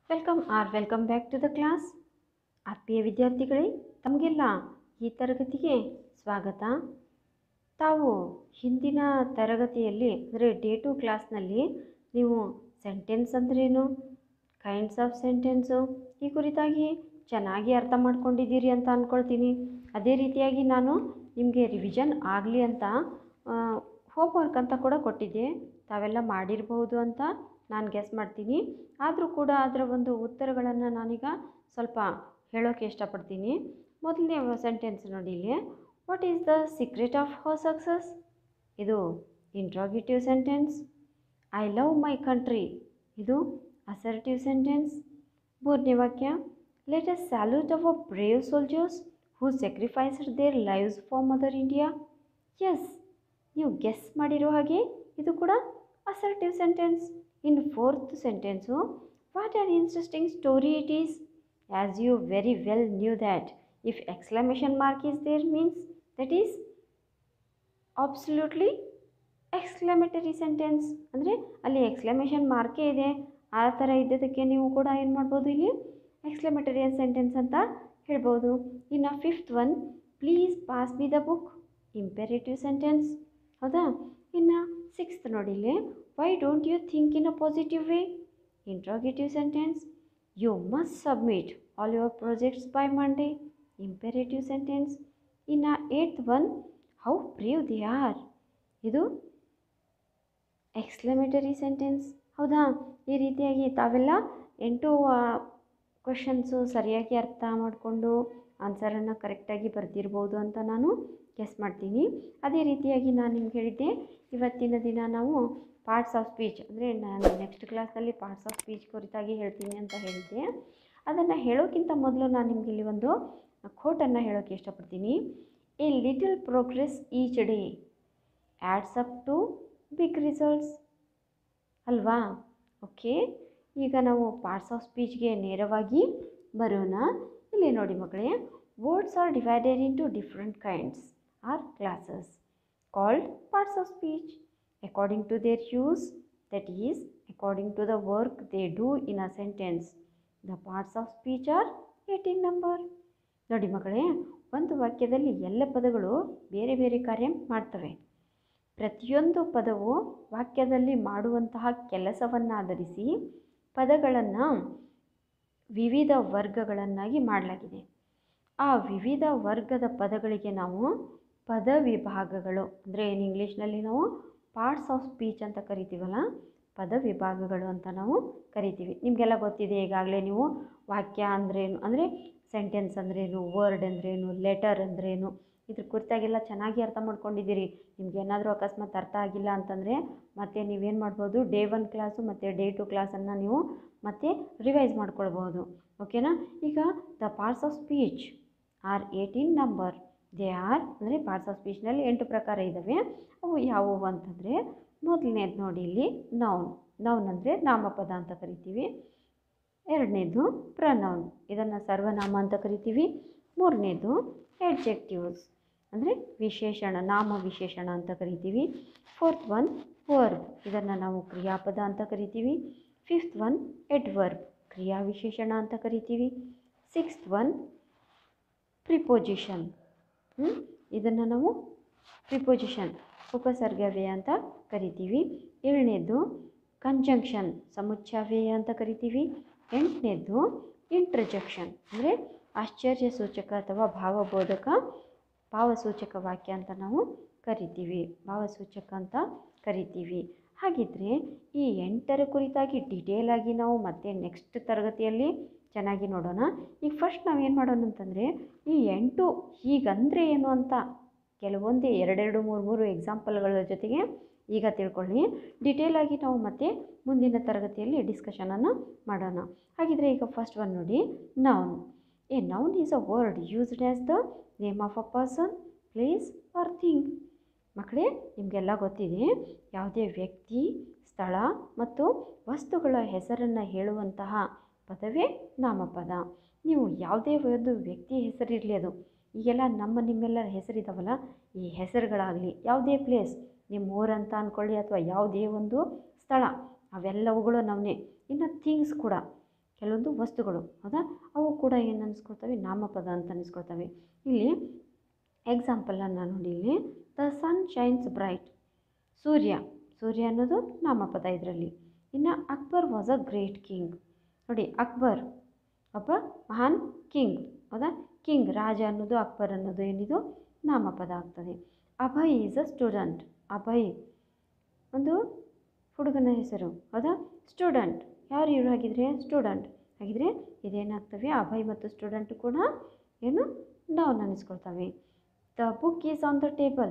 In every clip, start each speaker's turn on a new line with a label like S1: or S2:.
S1: welcome all welcome back to the class ಆತ್ಮೀಯ ವಿದ್ಯಾರ್ಥಿಗಳೇ ತಮಗೆಲ್ಲ ಈ ತರಗತಿಗೆ ಸ್ವಾಗತ ತಾವು ಹಿಂದಿನ ತರಗತಿಯಲ್ಲಿ ಅಂದರೆ ಡೇ ಟು ಕ್ಲಾಸ್ನಲ್ಲಿ ನೀವು ಸೆಂಟೆನ್ಸ್ ಅಂದ್ರೇನು ಕೈಂಡ್ಸ್ ಆಫ್ ಸೆಂಟೆನ್ಸು ಈ ಕುರಿತಾಗಿ ಚೆನ್ನಾಗಿ ಅರ್ಥ ಮಾಡ್ಕೊಂಡಿದ್ದೀರಿ ಅಂತ ಅಂದ್ಕೊಳ್ತೀನಿ ಅದೇ ರೀತಿಯಾಗಿ ನಾನು ನಿಮಗೆ ರಿವಿಷನ್ ಆಗಲಿ ಅಂತ ಹೋಮ್ವರ್ಕ್ ಅಂತ ಕೂಡ ಕೊಟ್ಟಿದ್ದೆ ತಾವೆಲ್ಲ ಮಾಡಿರ್ಬೋದು ಅಂತ ನಾನು ಗೆಸ್ ಮಾಡ್ತೀನಿ ಆದರೂ ಕೂಡ ಅದರ ಒಂದು ಉತ್ತರಗಳನ್ನು ನಾನೀಗ ಸ್ವಲ್ಪ ಹೇಳೋಕ್ಕೆ ಇಷ್ಟಪಡ್ತೀನಿ ಮೊದಲನೇ ಸೆಂಟೆನ್ಸ್ ನೋಡಿ ಇಲ್ಲಿ what is the secret of her success ಇದು interrogative sentence I love my country ಇದು ಅಸರ್ಟಿವ್ ಸೆಂಟೆನ್ಸ್ ಮೂರನೇ ವಾಕ್ಯ let us salute our brave soldiers who sacrificed their lives for mother India yes ನೀವು ಗೆಸ್ ಮಾಡಿರೋ ಹಾಗೆ ಇದು ಕೂಡ assertive sentence in fourth sentence what an interesting story it is as you very well knew that if exclamation mark is there means that is absolutely exclamatory sentence ಅಂದರೆ ಅಲ್ಲಿ exclamation ಮಾರ್ಕೇ ಇದೆ ಆ ಥರ ಇದ್ದದಕ್ಕೆ ನೀವು ಕೂಡ ಏನು ಮಾಡ್ಬೋದು ಇಲ್ಲಿ ಎಕ್ಸ್ಕ್ಲಮೇಟರಿ ಸೆಂಟೆನ್ಸ್ ಅಂತ ಹೇಳ್ಬೋದು ಇನ್ನು fifth one please pass be the book imperative sentence ಹೌದಾ ಇನ್ನು ಸಿಕ್ಸ್ತ್ ನೋಡಿ ಇಲ್ಲಿ why don't you think in a positive way interrogative sentence you must submit all your projects by Monday imperative sentence ಇನ್ನು eighth one how brave they are ಇದು exclamatory sentence ಹೌದಾ ಈ ರೀತಿಯಾಗಿ ತಾವೆಲ್ಲ ಎಂಟು ಕ್ವಶನ್ಸು ಸರಿಯಾಗಿ ಅರ್ಥ ಮಾಡಿಕೊಂಡು ಆನ್ಸರನ್ನು ಕರೆಕ್ಟಾಗಿ ಬರೆದಿರ್ಬೋದು ಅಂತ ನಾನು ಗೆಸ್ ಮಾಡ್ತೀನಿ ಅದೇ ರೀತಿಯಾಗಿ ನಾನು ನಿಮ್ಗೆ ಹೇಳಿದ್ದೆ ಇವತ್ತಿನ ದಿನ ನಾವು ಪಾರ್ಟ್ಸ್ ಆಫ್ ಸ್ಪೀಚ್ ಅಂದರೆ ನಾನು ನೆಕ್ಸ್ಟ್ ಕ್ಲಾಸ್ನಲ್ಲಿ ಪಾರ್ಟ್ಸ್ ಆಫ್ ಸ್ಪೀಚ್ ಕುರಿತಾಗಿ ಹೇಳ್ತೀನಿ ಅಂತ ಹೇಳಿದ್ದೆ ಅದನ್ನು ಹೇಳೋಕ್ಕಿಂತ ಮೊದಲು ನಾನು ನಿಮಗೆ ಇಲ್ಲಿ ಒಂದು ಖೋಟನ್ನು ಹೇಳೋಕ್ಕೆ ಇಷ್ಟಪಡ್ತೀನಿ a little progress each day adds up to big results ಅಲ್ವಾ ಓಕೆ ಈಗ ನಾವು ಪಾರ್ಟ್ಸ್ ಆಫ್ ಸ್ಪೀಚ್ಗೆ ನೇರವಾಗಿ ಬರೋಣ ಇಲ್ಲಿ ನೋಡಿ ಮಕ್ಕಳೇ words are divided into different kinds or classes called parts of speech according to their use that is according to the work they do in a sentence the parts of speech are eight in number ನೋಡಿ ಮಕ್ಕಳೇ ಒಂದು ವಾಕ್ಯದಲ್ಲಿ ಎಲ್ಲ ಪದಗಳು ಬೇರೆ ಬೇರೆ ಕಾರ್ಯ ಮಾಡ್ತವೆ ಪ್ರತಿಯೊಂದು ಪದವು ವಾಕ್ಯದಲ್ಲಿ ಮಾಡುವಂತಹ ಕೆಲಸವನ್ನಾಧರಿಸಿ ಪದಗಳನ್ನು ವಿವಿಧ ವರ್ಗಗಳನ್ನಾಗಿ ಮಾಡಲಾಗಿದೆ ಆ ವಿವಿಧ ವರ್ಗದ ಪದಗಳಿಗೆ ನಾವು ಪದ ವಿಭಾಗಗಳು ಅಂದರೆ ಏನು ಇಂಗ್ಲೀಷ್ನಲ್ಲಿ ನಾವು ಪಾರ್ಟ್ಸ್ ಆಫ್ ಸ್ಪೀಚ್ ಅಂತ ಕರಿತೀವಲ್ಲ ಪದ ವಿಭಾಗಗಳು ಅಂತ ನಾವು ಕರಿತೀವಿ ನಿಮಗೆಲ್ಲ ಗೊತ್ತಿದೆ ಈಗಾಗಲೇ ನೀವು ವಾಕ್ಯ ಅಂದ್ರೇನು ಅಂದರೆ ಸೆಂಟೆನ್ಸ್ ಅಂದ್ರೇನು ವರ್ಡ್ ಅಂದ್ರೇನು ಲೆಟರ್ ಅಂದ್ರೇನು ಇದ್ರ ಕುರಿತಾಗೆಲ್ಲ ಚೆನ್ನಾಗಿ ಅರ್ಥ ಮಾಡ್ಕೊಂಡಿದ್ದೀರಿ ನಿಮ್ಗೆ ಏನಾದರೂ ಅಕಸ್ಮಾತ್ ಅರ್ಥ ಆಗಿಲ್ಲ ಅಂತಂದರೆ ಮತ್ತೆ ನೀವೇನು ಮಾಡ್ಬೋದು ಡೇ ಒನ್ ಕ್ಲಾಸು ಮತ್ತು ಡೇ ಟು ಕ್ಲಾಸನ್ನು ನೀವು ಮತ್ತೆ ರಿವೈಸ್ ಮಾಡ್ಕೊಳ್ಬೋದು ಓಕೆನಾ ಈಗ the parts of speech are eight in number they are ಅಂದರೆ ಪಾರ್ಟ್ಸ್ ಆಫ್ ಸ್ಪೀಚ್ನಲ್ಲಿ ಎಂಟು ಪ್ರಕಾರ ಇದ್ದಾವೆ ಅವು ಯಾವುವು ಅಂತಂದರೆ ಮೊದಲನೇದು ನೋಡಿ ಇಲ್ಲಿ ನೌನ್ ನೌನ್ ಅಂದರೆ ನಾಮಪದ ಅಂತ ಕರಿತೀವಿ ಎರಡನೇದು ಪ್ರನೌನ್ ಇದನ್ನು ಸರ್ವನಾಮ ಅಂತ ಕರಿತೀವಿ ಮೂರನೇದು ಎಡ್ಜೆಕ್ಟಿವ್ಸ್ ಅಂದರೆ ವಿಶೇಷಣ ನಾಮ ವಿಶೇಷಣ ಅಂತ ಕರಿತೀವಿ ಫೋರ್ತ್ ಒನ್ ವರ್ಬ್ ಇದನ್ನು ನಾವು ಕ್ರಿಯಾಪದ ಅಂತ ಕರಿತೀವಿ ಫಿಫ್ತ್ ಒನ್ ಎಡ್ವರ್ಬ್ ಕ್ರಿಯಾ ವಿಶೇಷಣ ಅಂತ ಕರಿತೀವಿ ಸಿಕ್ಸ್ತ್ ಒನ್ ಪ್ರಿಪೋಸಿಷನ್ ಇದನ್ನು ನಾವು ಪ್ರಿಪೋಸಿಷನ್ ಉಪಸರ್ಗವ್ಯಯ ಅಂತ ಕರಿತೀವಿ ಏಳನೇದು ಕಂಜಂಕ್ಷನ್ ಸಮುಚ್ಚಾವ್ಯಯ ಅಂತ ಕರಿತೀವಿ ಎಂಟನೇದು ಇಂಟ್ರಜೆಕ್ಷನ್ ಅಂದರೆ ಆಶ್ಚರ್ಯ ಸೂಚಕ ಅಥವಾ ಭಾವಬೋಧಕ ಭಾವಸೂಚಕ ವಾಕ್ಯ ಅಂತ ನಾವು ಕರಿತೀವಿ ಭಾವಸೂಚಕ ಅಂತ ಕರಿತೀವಿ ಹಾಗಿದ್ದರೆ ಈ ಎಂಟರ ಕುರಿತಾಗಿ ಡಿಟೇಲ್ ಆಗಿ ನಾವು ಮತ್ತೆ ನೆಕ್ಸ್ಟ್ ತರಗತಿಯಲ್ಲಿ ಚೆನ್ನಾಗಿ ನೋಡೋಣ ಈಗ ಫಸ್ಟ್ ನಾವು ಏನು ಮಾಡೋಣ ಅಂತಂದರೆ ಈ ಎಂಟು ಹೀಗಂದರೆ ಏನು ಅಂತ ಕೆಲವೊಂದು ಎರಡೆರಡು ಮೂರು ಮೂರು ಎಕ್ಸಾಂಪಲ್ಗಳ ಜೊತೆಗೆ ಈಗ ತಿಳ್ಕೊಳ್ಳಿ ಡಿಟೇಲ್ ಆಗಿ ನಾವು ಮತ್ತೆ ಮುಂದಿನ ತರಗತಿಯಲ್ಲಿ ಡಿಸ್ಕಷನನ್ನು ಮಾಡೋಣ ಹಾಗಿದ್ರೆ ಈಗ ಫಸ್ಟ್ ಒನ್ ನೋಡಿ noun a noun is a word used as the name of a person place or thing ಮಕ್ಕಳೇ ನಿಮಗೆಲ್ಲ ಗೊತ್ತಿದೆ ಯಾವುದೇ ವ್ಯಕ್ತಿ ಸ್ಥಳ ಮತ್ತು ವಸ್ತುಗಳ ಹೆಸರನ್ನು ಹೇಳುವಂತಹ ಪದವೇ ನಾಮಪದ ನೀವು ಯಾವುದೇ ಒಂದು ವ್ಯಕ್ತಿ ಹೆಸರಿರಲಿ ಅದು ಈಗೆಲ್ಲ ನಮ್ಮ ನಿಮ್ಮೆಲ್ಲರ ಹೆಸರಿದಾವಲ್ಲ ಈ ಹೆಸರುಗಳಾಗಲಿ ಯಾವುದೇ ಪ್ಲೇಸ್ ನಿಮ್ಮ ಊರಂತ ಅಂದ್ಕೊಳ್ಳಿ ಅಥವಾ ಯಾವುದೇ ಒಂದು ಸ್ಥಳ ಅವೆಲ್ಲವುಗಳು ನಮ್ಮನ್ನೇ ಇನ್ನು ಥಿಂಗ್ಸ್ ಕೂಡ ಕೆಲವೊಂದು ವಸ್ತುಗಳು ಹೌದಾ ಅವು ಕೂಡ ಏನು ಅನ್ನಿಸ್ಕೊಳ್ತವೆ ನಾಮಪದ ಅಂತ ಅನ್ನಿಸ್ಕೊಳ್ತವೆ ಇಲ್ಲಿ ಎಕ್ಸಾಂಪಲನ್ನು ನೋಡಿ ಇಲ್ಲಿ ದ ಸನ್ ಶೈನ್ಸ್ ಬ್ರೈಟ್ ಸೂರ್ಯ ಸೂರ್ಯ ಅನ್ನೋದು ನಾಮಪದ ಇದರಲ್ಲಿ ಇನ್ನು Akbar was a great king ನೋಡಿ ಅಕ್ಬರ್ ಒಬ್ಬ ಮಹಾನ್ ಕಿಂಗ್ ಹೌದಾ ಕಿಂಗ್ ರಾಜ ಅನ್ನೋದು ಅಕ್ಬರ್ ಅನ್ನೋದು ಏನಿದು ನಾಮಪದ ಆಗ್ತದೆ Abhay is a student Abhay ಒಂದು ಹುಡುಗನ ಹೆಸರು ಹೌದಾ ಸ್ಟೂಡೆಂಟ್ ಯಾರು ಇವರು ಹಾಗಿದ್ರೆ ಸ್ಟೂಡೆಂಟ್ ಹಾಗಿದ್ರೆ ಇದೇನಾಗ್ತವೆ ಅಭಯ್ ಮತ್ತು ಸ್ಟೂಡೆಂಟ್ ಕೂಡ ಏನು ಡೌನ್ ಅನ್ನಿಸ್ಕೊಳ್ತವೆ the book is on the table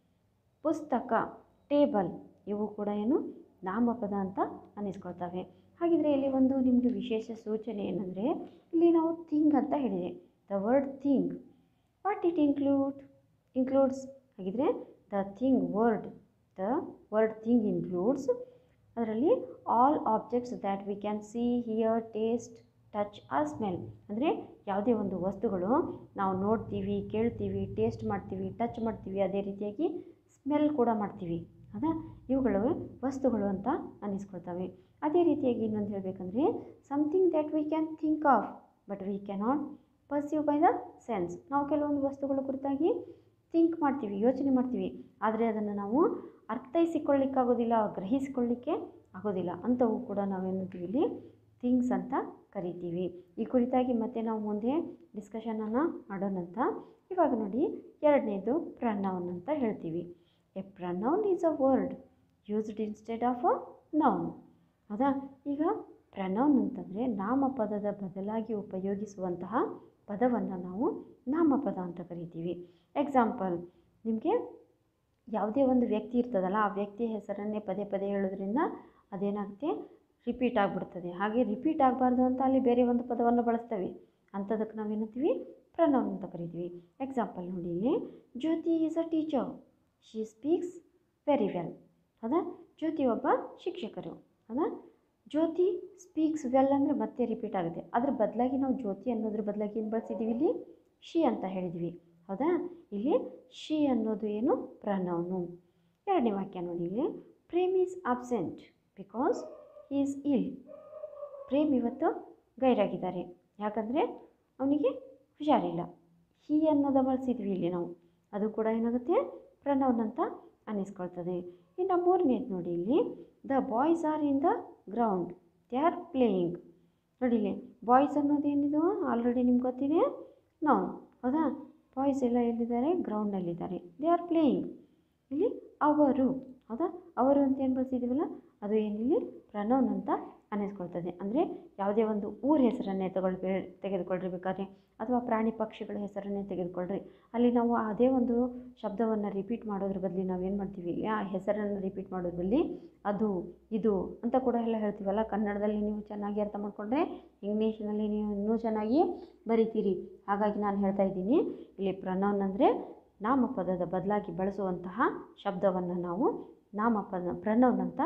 S1: ಪುಸ್ತಕ ಟೇಬಲ್ ಇವು ಕೂಡ ಏನು ನಾಮಪದ ಅಂತ ಅನ್ನಿಸ್ಕೊಳ್ತವೆ ಹಾಗಿದ್ರೆ ಇಲ್ಲಿ ಒಂದು ನಿಮಗೆ ವಿಶೇಷ ಸೂಚನೆ ಏನಂದರೆ ಇಲ್ಲಿ ನಾವು ಥಿಂಗ್ ಅಂತ ಹೇಳಿದೆ the word thing what it include includes ಹಾಗಿದ್ರೆ the thing word the word thing includes ಅದರಲ್ಲಿ all objects that we can see hear taste touch or smell ಅಂದರೆ ಯಾವುದೇ ಒಂದು ವಸ್ತುಗಳು ನಾವು ನೋಡ್ತೀವಿ ಕೇಳ್ತೀವಿ ಟೇಸ್ಟ್ ಮಾಡ್ತೀವಿ ಟಚ್ ಮಾಡ್ತೀವಿ ಅದೇ ರೀತಿಯಾಗಿ ಸ್ಮೆಲ್ ಕೂಡ ಮಾಡ್ತೀವಿ ಹೌದಾ ಇವುಗಳು ವಸ್ತುಗಳು ಅಂತ ಅನ್ನಿಸ್ಕೊಳ್ತವೆ ಅದೇ ರೀತಿಯಾಗಿ ಇನ್ನೊಂದು ಹೇಳಬೇಕಂದ್ರೆ something that we can think of but we cannot perceive by the sense ನಾವು ಕೆಲವೊಂದು ವಸ್ತುಗಳ ಕುರಿತಾಗಿ ಥಿಂಕ್ ಮಾಡ್ತೀವಿ ಯೋಚನೆ ಮಾಡ್ತೀವಿ ಆದರೆ ಅದನ್ನು ನಾವು ಅರ್ಥೈಸಿಕೊಳ್ಳಿಕ್ಕಾಗೋದಿಲ್ಲ ಗ್ರಹಿಸಿಕೊಳ್ಳಿಕ್ಕೆ ಆಗೋದಿಲ್ಲ ಅಂಥವು ಕೂಡ ನಾವೇನಂತೀವಿ ಇಲ್ಲಿ ಥಿಂಗ್ಸ್ ಅಂತ ಕರಿತೀವಿ ಈ ಕುರಿತಾಗಿ ಮತ್ತೆ ನಾವು ಮುಂದೆ ಡಿಸ್ಕಷನನ್ನು ಮಾಡೋಣಂತ ಇವಾಗ ನೋಡಿ ಎರಡನೇದು ಪ್ರನೌನ್ ಅಂತ ಹೇಳ್ತೀವಿ a pronoun is a word used instead of a noun ಹೌದಾ ಈಗ ಪ್ರನೌನ್ ಅಂತಂದರೆ ನಾಮಪದದ ಬದಲಾಗಿ ಉಪಯೋಗಿಸುವಂತಹ ಪದವನ್ನು ನಾವು ನಾಮಪದ ಅಂತ ಕರಿತೀವಿ ಎಕ್ಸಾಂಪಲ್ ನಿಮಗೆ ಯಾವುದೇ ಒಂದು ವ್ಯಕ್ತಿ ಇರ್ತದಲ್ಲ ಆ ವ್ಯಕ್ತಿಯ ಹೆಸರನ್ನೇ ಪದೇ ಪದೇ ಹೇಳೋದ್ರಿಂದ ಅದೇನಾಗುತ್ತೆ ರಿಪೀಟ್ ಆಗಿಬಿಡ್ತದೆ ಹಾಗೆ ರಿಪೀಟ್ ಆಗಬಾರ್ದು ಅಂತ ಅಲ್ಲಿ ಬೇರೆ ಒಂದು ಪದವನ್ನು ಬಳಸ್ತೇವೆ ಅಂಥದಕ್ಕೆ ನಾವೇನಂತೀವಿ ಪ್ರನೌನ್ ಅಂತ ಕರಿತೀವಿ ಎಕ್ಸಾಂಪಲ್ ನೋಡಿ ಇಲ್ಲಿ Jyoti is a teacher she speaks very well ಹೌದಾ ಜ್ಯೋತಿ ಒಬ್ಬ ಶಿಕ್ಷಕರು ಹೌದಾ ಜ್ಯೋತಿ ಸ್ಪೀಕ್ಸ್ ವೆಲ್ ಅಂದರೆ ಮತ್ತೆ ರಿಪೀಟ್ ಆಗುತ್ತೆ ಅದ್ರ ಬದಲಾಗಿ ನಾವು ಜ್ಯೋತಿ ಅನ್ನೋದ್ರ ಬದಲಾಗಿ ಏನು ಬಳಸಿದ್ದೀವಿ ಇಲ್ಲಿ ಶಿ ಅಂತ ಹೇಳಿದ್ವಿ ಹೌದಾ ಇಲ್ಲಿ ಶಿ ಅನ್ನೋದು ಏನು ಪ್ರನೌನು ಎರಡನೇ ವಾಕ್ಯ ನೋಡಿ ಇಲ್ಲಿ Prem is absent because is ill Prem ಇವತ್ತು ಗೈರಾಗಿದ್ದಾರೆ ಯಾಕಂದರೆ ಅವನಿಗೆ ಹುಷಾರಿಲ್ಲ ಹಿ ಅನ್ನೋದ ಬಳಸಿದ್ವಿ ಇಲ್ಲಿ ನಾವು ಅದು ಕೂಡ ಏನಾಗುತ್ತೆ ಪ್ರನೌನ್ ಅಂತ ಅನ್ನಿಸ್ಕೊಳ್ತದೆ ಇನ್ನು ಮೂರನೇದು ನೋಡಿ ಇಲ್ಲಿ the boys are in the ground they are playing ನೋಡಿ ಇಲ್ಲಿ ಬಾಯ್ಸ್ ಅನ್ನೋದೇನಿದು ಆಲ್ರೆಡಿ ನಿಮ್ಗೆ ಗೊತ್ತಿದೆ ನಾವು ಹೌದಾ ಬಾಯ್ಸ್ ಎಲ್ಲ ಎಲ್ಲಿದ್ದಾರೆ ಗ್ರೌಂಡಲ್ಲಿದ್ದಾರೆ ದೇ ಆರ್ ಪ್ಲೇಯಿಂಗ್ ಇಲ್ಲಿ ಅವರು ಹೌದಾ ಅವರು ಅಂತ ಏನು ಬಳಸಿದ್ದೀವಲ್ಲ ಅದು ಏನಿಲ್ಲಿ ಪ್ರನೌನ್ ಅಂತ ಅನ್ನಿಸ್ಕೊಳ್ತದೆ ಅಂದರೆ ಯಾವುದೇ ಒಂದು ಊರ ಹೆಸರನ್ನೇ ತಗೊಳ್ಬೇ ತೆಗೆದುಕೊಳ್ಳ್ರಿ ಬೇಕಾದ್ರೆ ಅಥವಾ ಪ್ರಾಣಿ ಪಕ್ಷಿಗಳ ಹೆಸರನ್ನೇ ತೆಗೆದುಕೊಳ್ಳ್ರಿ ಅಲ್ಲಿ ನಾವು ಅದೇ ಒಂದು ಶಬ್ದವನ್ನು ರಿಪೀಟ್ ಮಾಡೋದ್ರ ಬದಲಿ ನಾವೇನು ಮಾಡ್ತೀವಿ ಇಲ್ಲಿ ಆ ಹೆಸರನ್ನು ರಿಪೀಟ್ ಮಾಡೋದ್ರ ಬದಲಿ ಅದು ಇದು ಅಂತ ಕೂಡ ಎಲ್ಲ ಹೇಳ್ತೀವಲ್ಲ ಕನ್ನಡದಲ್ಲಿ ನೀವು ಚೆನ್ನಾಗಿ ಅರ್ಥ ಮಾಡಿಕೊಂಡ್ರೆ ಇಂಗ್ಲೀಷ್ನಲ್ಲಿ ನೀವು ಇನ್ನೂ ಚೆನ್ನಾಗಿ ಬರಿತೀರಿ ಹಾಗಾಗಿ ನಾನು ಹೇಳ್ತಾ ಇದ್ದೀನಿ ಇಲ್ಲಿ ಪ್ರನೌನ್ ಅಂದರೆ ನಾಮಪದದ ಬದಲಾಗಿ ಬಳಸುವಂತಹ ಶಬ್ದವನ್ನು ನಾವು ನಾಮಪದ ಪ್ರನೌನ್ ಅಂತ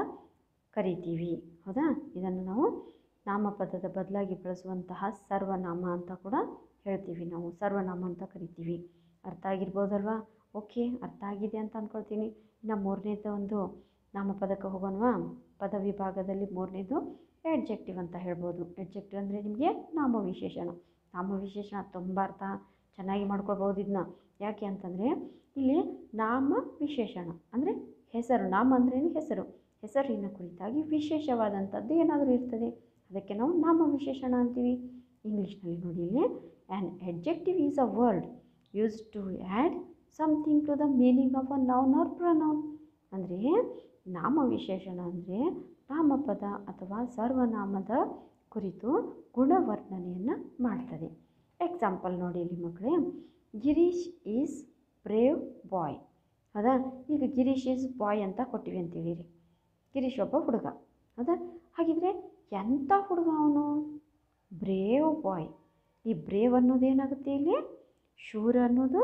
S1: ಕರಿತೀವಿ ಹೌದಾ ಇದನ್ನು ನಾವು ನಾಮಪದದ ಬದಲಾಗಿ ಬಳಸುವಂತಹ ಸರ್ವನಾಮ ಅಂತ ಕೂಡ ಹೇಳ್ತೀವಿ ನಾವು ಸರ್ವನಾಮ ಅಂತ ಕರಿತೀವಿ ಅರ್ಥ ಆಗಿರ್ಬೋದಲ್ವಾ ಓಕೆ ಅರ್ಥ ಆಗಿದೆ ಅಂತ ಅಂದ್ಕೊಳ್ತೀನಿ ಇನ್ನು ಮೂರನೇದು ಒಂದು ನಾಮಪದಕ್ಕೆ ಹೋಗೋಣವಾ ಪದ ವಿಭಾಗದಲ್ಲಿ ಮೂರನೇದು ಎಡ್ಜೆಕ್ಟಿವ್ ಅಂತ ಹೇಳ್ಬೋದು ಎಡ್ಜೆಕ್ಟಿವ್ ಅಂದರೆ ನಿಮಗೆ ನಾಮವಿಶೇಷಣ ನಾಮವಿಶೇಷಣ ತುಂಬ ಅರ್ಥ ಚೆನ್ನಾಗಿ ಮಾಡ್ಕೊಳ್ಬೋದು ಇದನ್ನ ಯಾಕೆ ಅಂತಂದರೆ ಇಲ್ಲಿ ನಾಮ ವಿಶೇಷಣ ಅಂದರೆ ಹೆಸರು ನಾಮ ಅಂದ್ರೇನು ಹೆಸರು ಹೆಸರಿನ ಕುರಿತಾಗಿ ವಿಶೇಷವಾದಂಥದ್ದು ಏನಾದರೂ ಇರ್ತದೆ ಅದಕ್ಕೆ ನಾವು ನಾಮ ವಿಶೇಷಣ ಅಂತೀವಿ ಇಂಗ್ಲೀಷ್ನಲ್ಲಿ ನೋಡಿ ಇಲ್ಲಿ an adjective is a word use to add something to the meaning of a noun or pronoun ಅಂದರೆ ನಾಮ ವಿಶೇಷಣ ಅಂದರೆ ನಾಮಪದ ಅಥವಾ ಸರ್ವನಾಮದ ಕುರಿತು ಗುಣವರ್ಣನೆಯನ್ನು ಮಾಡ್ತದೆ ಎಕ್ಸಾಂಪಲ್ ನೋಡಿ ಇಲ್ಲಿ ಮಕ್ಕಳೇ ಗಿರೀಶ್ ಈಸ್ ಬ್ರೇವ್ ಬಾಯ್ ಹೌದಾ ಈಗ ಗಿರೀಶ್ ಈಸ್ ಬಾಯ್ ಅಂತ ಕೊಟ್ಟಿವಿ ಅಂತೇಳಿರಿ ಗಿರೀಶ್ ಒಬ್ಬ ಹುಡುಗ ಹೌದಾ ಹಾಗಿದ್ರೆ ಎಂಥ ಹುಡುಗ ಅವನು ಬ್ರೇವ್ ಬಾಯ್ ಈ ಬ್ರೇವ್ ಅನ್ನೋದು ಏನಾಗುತ್ತೆ ಇಲ್ಲಿ ಶೂರ ಅನ್ನೋದು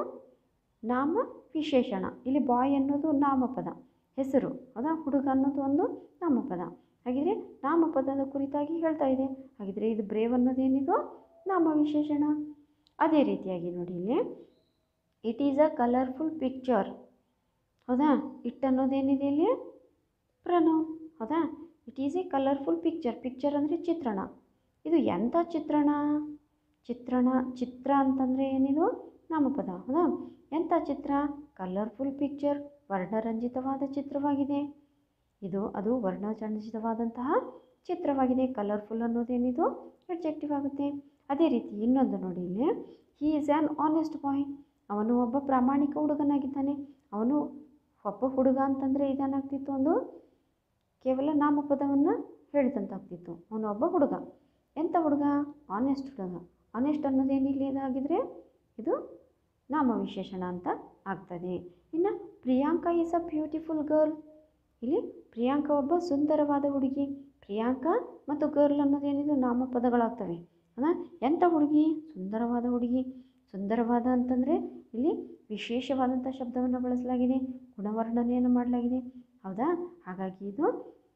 S1: ನಾಮ ವಿಶೇಷಣ ಇಲ್ಲಿ ಬಾಯ್ ಅನ್ನೋದು ನಾಮಪದ ಹೆಸರು ಹೌದಾ ಹುಡುಗ ಅನ್ನೋದು ಒಂದು ನಾಮಪದ ಹಾಗಿದ್ರೆ ನಾಮಪದದ ಕುರಿತಾಗಿ ಹೇಳ್ತಾ ಇದೆ ಹಾಗಿದ್ರೆ ಇದು ಬ್ರೇವ್ ಅನ್ನೋದೇನಿದು ನಾಮ ವಿಶೇಷಣ ಅದೇ ರೀತಿಯಾಗಿ ನೋಡಿ ಇಲ್ಲಿ it is a colourful picture ಹೌದಾ ಇಟ್ ಅನ್ನೋದೇನಿದೆ ಇಲ್ಲಿ ಪ್ರನೌನ್ ಹೌದಾ it is a colourful picture picture ಅಂದರೆ ಚಿತ್ರಣ ಇದು ಎಂಥ ಚಿತ್ರಣ ಚಿತ್ರಣ ಚಿತ್ರ ಅಂತಂದರೆ ಏನಿದು ನಾಮಪದ ಹೌದಾ ಎಂಥ ಚಿತ್ರ ಕಲರ್ಫುಲ್ ಪಿಕ್ಚರ್ ವರ್ಣರಂಜಿತವಾದ ಚಿತ್ರವಾಗಿದೆ ಇದು ಅದು ವರ್ಣರಂಜಿತವಾದಂತಹ ಚಿತ್ರವಾಗಿದೆ ಕಲರ್ಫುಲ್ ಅನ್ನೋದೇನಿದು ಅಡ್ಜೆಕ್ಟಿವ್ ಆಗುತ್ತೆ ಅದೇ ರೀತಿ ಇನ್ನೊಂದು ನೋಡಿ ಇಲ್ಲಿ he is an honest boy ಅವನು ಒಬ್ಬ ಪ್ರಾಮಾಣಿಕ ಹುಡುಗನಾಗಿದ್ದಾನೆ ಅವನು ಒಬ್ಬ ಹುಡುಗ ಅಂತಂದರೆ ಇದೇನಾಗ್ತಿತ್ತು ಒಂದು ಕೇವಲ ನಾಮಪದವನ್ನು ಹೇಳಿದಂತಾಗ್ತಿತ್ತು ಅವನು ಒಬ್ಬ ಹುಡುಗ ಎಂಥ ಹುಡುಗ ಆನೆಸ್ಟ್ ಹುಡುಗ ಆನೆಸ್ಟ್ ಅನ್ನೋದೇನಿಲ್ಲ ಇದಾಗಿದ್ರೆ ಇದು ನಾಮವಿಶೇಷಣ ಅಂತ ಆಗ್ತದೆ ಇನ್ನು Priyanka is a beautiful girl ಇಲ್ಲಿ ಪ್ರಿಯಾಂಕಾ ಒಬ್ಬ ಸುಂದರವಾದ ಹುಡುಗಿ ಪ್ರಿಯಾಂಕಾ ಮತ್ತು ಗರ್ಲ್ ಅನ್ನೋದೇನಿದು ನಾಮಪದಗಳಾಗ್ತವೆ ಅಲ್ಲ ಎಂಥ ಹುಡುಗಿ ಸುಂದರವಾದ ಹುಡುಗಿ ಸುಂದರವಾದ ಅಂತಂದರೆ ಇಲ್ಲಿ ವಿಶೇಷವಾದಂಥ ಶಬ್ದವನ್ನು ಬಳಸಲಾಗಿದೆ ಗುಣವರ್ಣನೆಯನ್ನು ಮಾಡಲಾಗಿದೆ ಹೌದಾ ಹಾಗಾಗಿ ಇದು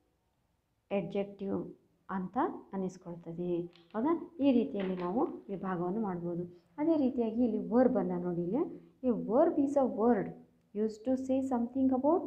S1: ಎಡ್ಜೆಕ್ಟಿವ್ ಅಂತ ಅನ್ನಿಸ್ಕೊಳ್ತದೆ ಹೌದಾ ಈ ರೀತಿಯಲ್ಲಿ ನಾವು ವಿಭಾಗವನ್ನು ಮಾಡ್ಬೋದು ಅದೇ ರೀತಿಯಾಗಿ ಇಲ್ಲಿ ವರ್ಬನ್ನು ನೋಡಿ ಇಲ್ಲಿ ಈ verb is a word use to say something about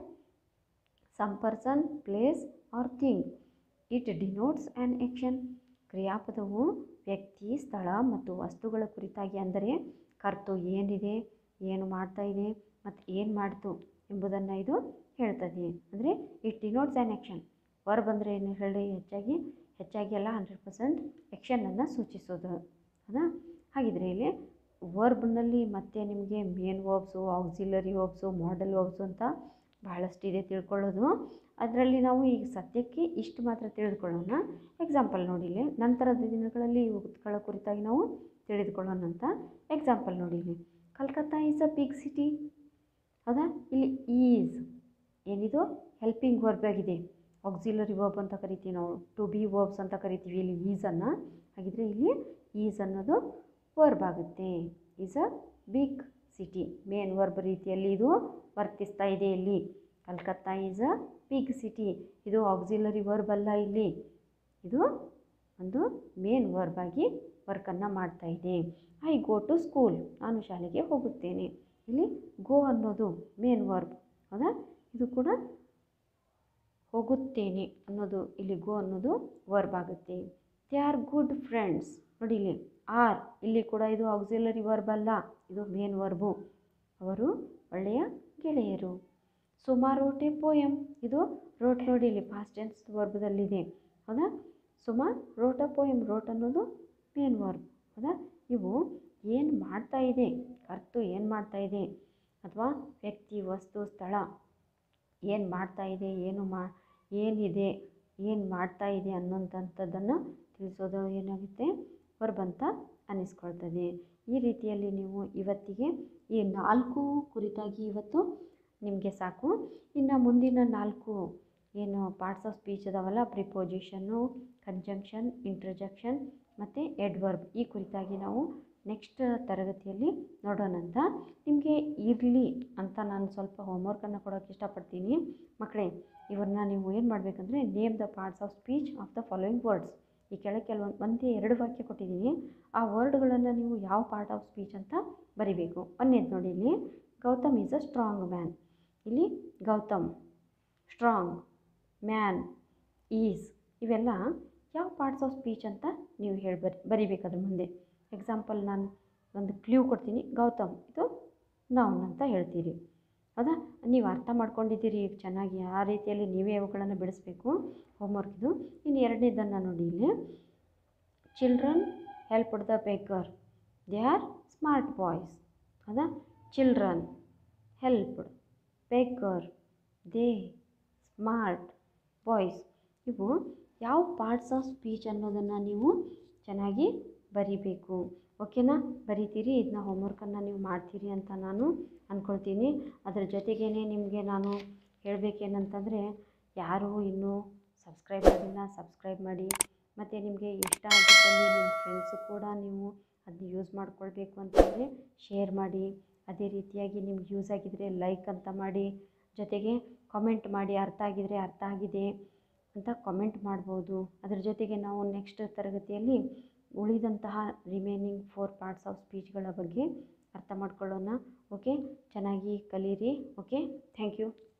S1: some person place or thing it denotes an action ಕ್ರಿಯಾಪದವು ವ್ಯಕ್ತಿ ಸ್ಥಳ ಮತ್ತು ವಸ್ತುಗಳ ಕುರಿತಾಗಿ ಅಂದರೆ ಕರ್ತು ಏನಿದೆ ಏನು ಮಾಡ್ತಾ ಇದೆ ಮತ್ತು ಏನು ಮಾಡ್ತು ಎಂಬುದನ್ನು ಇದು ಹೇಳ್ತದೆ ಅಂದರೆ it denotes an action verb ಅಂದರೆ ಏನು ಹೇಳಿ ಹೆಚ್ಚಾಗಿ ಹೆಚ್ಚಾಗಿ ಎಲ್ಲ ಹಂಡ್ರೆಡ್ ಪರ್ಸೆಂಟ್ ಆ್ಯಕ್ಷನನ್ನು ಸೂಚಿಸೋದು ಹೌದಾ ಹಾಗಿದ್ರೆ ಇಲ್ಲಿ ವರ್ಬ್ನಲ್ಲಿ ಮತ್ತೆ ನಿಮಗೆ main verbs auxiliary verbs modal verbs ಅಂತ ಬಹಳಷ್ಟಿದೆ ತಿಳ್ಕೊಳ್ಳೋದು ಅದರಲ್ಲಿ ನಾವು ಈಗ ಸದ್ಯಕ್ಕೆ ಇಷ್ಟು ಮಾತ್ರ ತಿಳಿದುಕೊಳ್ಳೋಣ ಎಕ್ಸಾಂಪಲ್ ನೋಡಿ ಇಲ್ಲಿ ನಂತರದ ದಿನಗಳಲ್ಲಿ ಇವುಗಳ ಕುರಿತಾಗಿ ನಾವು ತಿಳಿದುಕೊಳ್ಳೋಣ ಅಂತ ಎಕ್ಸಾಂಪಲ್ ನೋಡಿ ಇಲ್ಲಿ Calcutta is a big city ಹೌದಾ ಇಲ್ಲಿ ಈಸ್ ಏನಿದು ಹೆಲ್ಪಿಂಗ್ ವರ್ಬ್ ಆಗಿದೆ ಆಕ್ಸಿಲರಿ ವರ್ಬ್ ಅಂತ ಕರಿತೀವಿ ನಾವು ಟು ಬಿ ವರ್ಬ್ಸ್ ಅಂತ ಕರಿತೀವಿ ಇಲ್ಲಿ ಈಸನ್ನು ಹಾಗಿದ್ರೆ ಇಲ್ಲಿ ಈಸ್ ಅನ್ನೋದು ವರ್ಬ್ ಆಗುತ್ತೆ is a big city main verb ರೀತಿಯಲ್ಲಿ ಇದು ವರ್ತಿಸ್ತಾ ಇದೆ ಇಲ್ಲಿ Calcutta is a big city ಇದು ಆಕ್ಸಿಲರಿ ವರ್ಬ್ ಅಲ್ಲ ಇಲ್ಲಿ ಇದು ಒಂದು ಮೇನ್ ವರ್ಬ್ ಆಗಿ ವರ್ಕನ್ನು ಮಾಡ್ತಾ ಇದೆ ಐ ಗೋ ಟು ಸ್ಕೂಲ್ ನಾನು ಶಾಲೆಗೆ ಹೋಗುತ್ತೇನೆ ಇಲ್ಲಿ ಗೋ ಅನ್ನೋದು ಮೇನ್ ವರ್ಬ್ ಹೌದಾ ಇದು ಕೂಡ ಹೋಗುತ್ತೇನೆ ಅನ್ನೋದು ಇಲ್ಲಿ ಗೋ ಅನ್ನೋದು ವರ್ಬ್ ಆಗುತ್ತೆ ದೇ ಆರ್ ಗುಡ್ ಫ್ರೆಂಡ್ಸ್ ನೋಡಿ ಇಲ್ಲಿ ಆರ್ ಇಲ್ಲಿ ಕೂಡ ಇದು ಆಕ್ಸಿಲರಿ ವರ್ಬ್ ಅಲ್ಲ ಇದು ಮೇನ್ ವರ್ಬು ಅವರು ಒಳ್ಳೆಯ ಗೆಳೆಯರು ಸುಮಾ ರೋಟೆ ಪೋಯಮ್ ಇದು ರೋಟ್ ನೋಡಿ ಇಲ್ಲಿ ಪಾಸ್ಟ್ ಟೆನ್ಸ್ ವರ್ಬದಲ್ಲಿದೆ ಹೌದಾ ಸುಮಾ ರೋಟ ಪೋಯಮ್ ರೋಟ್ ಅನ್ನೋದು ಮೇನ್ ವರ್ಬ್ ಹೌದಾ ಇವು ಏನು ಮಾಡ್ತಾ ಇದೆ ಕರ್ತು ಏನು ಮಾಡ್ತಾ ಇದೆ ಅಥವಾ ವ್ಯಕ್ತಿ ವಸ್ತು ಸ್ಥಳ ಏನು ಮಾಡ್ತಾ ಇದೆ ಏನು ಮಾ ಏನಿದೆ ಏನು ಮಾಡ್ತಾ ಇದೆ ಅನ್ನೋಂಥದ್ದನ್ನು ತಿಳಿಸೋದು ಏನಾಗುತ್ತೆ ವರ್ಬ್ ಅಂತ ಅನ್ನಿಸ್ಕೊಳ್ತದೆ ಈ ರೀತಿಯಲ್ಲಿ ನೀವು ಇವತ್ತಿಗೆ ಈ ನಾಲ್ಕು ಕುರಿತಾಗಿ ಇವತ್ತು ನಿಮಗೆ ಸಾಕು ಇನ್ನು ಮುಂದಿನ ನಾಲ್ಕು ಏನು ಪಾರ್ಟ್ಸ್ ಆಫ್ ಸ್ಪೀಚ್ ಅದಾವಲ್ಲ ಪ್ರಿಪೋಸಿಷನ್ನು ಕಂಜಂಕ್ಷನ್ ಇಂಟ್ರಜಕ್ಷನ್ ಮತ್ತು ಎಡ್ವರ್ಬ್ ಈ ಕುರಿತಾಗಿ ನಾವು ನೆಕ್ಸ್ಟ್ ತರಗತಿಯಲ್ಲಿ ನೋಡೋಣ ಅಂತ ನಿಮಗೆ ಇರಲಿ ಅಂತ ನಾನು ಸ್ವಲ್ಪ ಹೋಮ್ವರ್ಕನ್ನು ಕೊಡೋಕ್ಕೆ ಇಷ್ಟಪಡ್ತೀನಿ ಮಕ್ಕಳೇ ಇವನ್ನ ನೀವು ಏನು ಮಾಡಬೇಕಂದ್ರೆ name the parts of speech of the following words ಈ ಕೆಳಗೆ ಕೆಲವೊಂದು ಒಂದೇ ಎರಡು ವಾಕ್ಯ ಕೊಟ್ಟಿದ್ದೀನಿ ಆ ವರ್ಡ್ಗಳನ್ನು ನೀವು ಯಾವ ಪಾರ್ಟ್ ಆಫ್ ಸ್ಪೀಚ್ ಅಂತ ಬರಿಬೇಕು ಒಂದೇದು ನೋಡಿ ಇಲ್ಲಿ Gautam is a strong man ಇಲ್ಲಿ ಗೌತಮ್ ಸ್ಟ್ರಾಂಗ್ ಮ್ಯಾನ್ ಈಸ್ ಇವೆಲ್ಲ ಯಾವ ಪಾರ್ಟ್ಸ್ ಆಫ್ ಸ್ಪೀಚ್ ಅಂತ ನೀವು ಹೇಳಿ ಬರಿ ಬರಿಬೇಕು ಅದ್ರ ಮುಂದೆ ಎಕ್ಸಾಂಪಲ್ ನಾನು ಒಂದು ಕ್ಲೂ ಕೊಡ್ತೀನಿ ಗೌತಮ್ ಇದು ನೌನ್ ಅಂತ ಹೇಳ್ತೀರಿ ಹೌದಾ ನೀವು ಅರ್ಥ ಮಾಡ್ಕೊಂಡಿದ್ದೀರಿ ಈಗ ಚೆನ್ನಾಗಿ ಆ ರೀತಿಯಲ್ಲಿ ನೀವೇ ಅವುಗಳನ್ನು ಬಿಡಿಸ್ಬೇಕು ಹೋಮ್ವರ್ಕ್ ಇದು ಇನ್ನು ಎರಡನೇದನ್ನು ನೋಡಿ ಇಲ್ಲಿ children helped the baker they are smart boys ಹೌದಾ children helped baker they smart boys ಇವು ಯಾವ ಪಾರ್ಟ್ಸ್ ಆಫ್ ಸ್ಪೀಚ್ ಅನ್ನೋದನ್ನು ನೀವು ಚೆನ್ನಾಗಿ ಬರಿಬೇಕು ಓಕೆನಾ ಬರಿತೀರಿ ಇದನ್ನ ಹೋಮ್ವರ್ಕನ್ನು ನೀವು ಮಾಡ್ತೀರಿ ಅಂತ ನಾನು ಅಂದ್ಕೊಳ್ತೀನಿ ಅದ್ರ ಜೊತೆಗೇ ನಿಮಗೆ ನಾನು ಹೇಳಬೇಕೇನಂತಂದರೆ ಯಾರು ಇನ್ನೂ ಸಬ್ಸ್ಕ್ರೈಬ್ ಮಾಡಿಲ್ಲ ಸಬ್ಸ್ಕ್ರೈಬ್ ಮಾಡಿ ಮತ್ತು ನಿಮಗೆ ಇಷ್ಟ ಆಗಿದ್ದಲ್ಲಿ ನಿಮ್ಮ ಫ್ರೆಂಡ್ಸು ಕೂಡ ನೀವು ಅದನ್ನ ಯೂಸ್ ಮಾಡ್ಕೊಳ್ಬೇಕು ಅಂತಂದರೆ ಶೇರ್ ಮಾಡಿ ಅದೇ ರೀತಿಯಾಗಿ ನಿಮ್ಗೆ ಯೂಸ್ ಆಗಿದ್ದರೆ ಲೈಕ್ ಅಂತ ಮಾಡಿ ಜೊತೆಗೆ ಕಾಮೆಂಟ್ ಮಾಡಿ ಅರ್ಥ ಆಗಿದರೆ ಅರ್ಥ ಆಗಿದೆ ಅಂತ ಕಾಮೆಂಟ್ ಮಾಡ್ಬೋದು ಅದರ ಜೊತೆಗೆ ನಾವು ನೆಕ್ಸ್ಟ್ ತರಗತಿಯಲ್ಲಿ ಉಳಿದಂತಹ ರಿಮೈನಿಂಗ್ ಫೋರ್ ಪಾರ್ಟ್ಸ್ ಆಫ್ ಸ್ಪೀಚ್ಗಳ ಬಗ್ಗೆ ಅರ್ಥ ಮಾಡ್ಕೊಳ್ಳೋಣ ಓಕೆ ಚೆನ್ನಾಗಿ ಕಲೀರಿ ಓಕೆ ಥ್ಯಾಂಕ್ ಯು